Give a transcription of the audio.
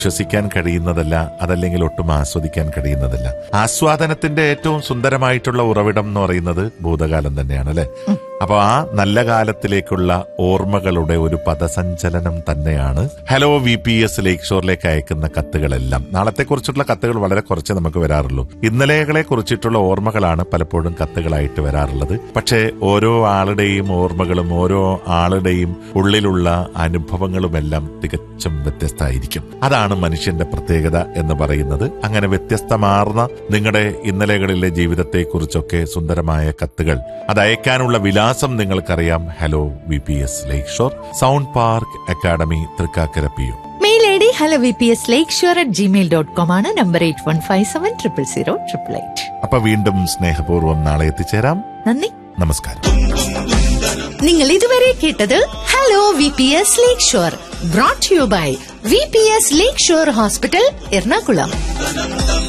ശ്വസിക്കാൻ കഴിയുന്നതല്ല അതല്ലെങ്കിൽ ഒട്ടും ആസ്വദിക്കാൻ കഴിയുന്നതല്ല ആസ്വാദനത്തിന്റെ ഏറ്റവും സുന്ദരമായിട്ടുള്ള ഉറവിടം എന്ന് പറയുന്നത് ഭൂതകാലം തന്നെയാണ് അല്ലെ അപ്പൊ ആ നല്ല കാലത്തിലേക്കുള്ള ഓർമ്മകളുടെ ഒരു പദസഞ്ചലനം തന്നെയാണ് hello V P S lake ഷോറിലേക്ക് അയക്കുന്ന കത്തുകളെല്ലാം നാളത്തെ കുറിച്ചിട്ടുള്ള കത്തുകൾ വളരെ കുറച്ച് നമുക്ക് വരാറുള്ളൂ ഇന്നലെകളെ കുറിച്ചിട്ടുള്ള ഓർമ്മകളാണ് പലപ്പോഴും കത്തുകളായിട്ട് വരാറുള്ളത് പക്ഷേ ഓരോ ആളുടെയും ഓർമ്മകളും ഓരോ ആളുടെയും ഉള്ളിലുള്ള അനുഭവങ്ങളുമെല്ലാം തികച്ചും വ്യത്യസ്തമായിരിക്കും അതാണ് മനുഷ്യന്റെ പ്രത്യേകത എന്ന് പറയുന്നത് അങ്ങനെ വ്യത്യസ്തമാർന്ന നിങ്ങളുടെ ഇന്നലെകളിലെ ജീവിതത്തെക്കുറിച്ചൊക്കെ സുന്ദരമായ കത്തുകൾ അത് അയക്കാനുള്ള വിലാസം നിങ്ങൾക്കറിയാം hello V P S lake shore sound park academy Thrikkakara P U mail I D hello V P S lake shore at Gmail dot com ആണ് number eight one five seven triple zero triple eight അപ്പൊ വീണ്ടും സ്നേഹപൂർവ്വം നാളെ എത്തിച്ചേരാം നന്ദി നമസ്കാരം നിങ്ങൾ ഇതുവരെ കേട്ടത് hello V P S lake shore brought you by V P S lake shore hospital Ernakulam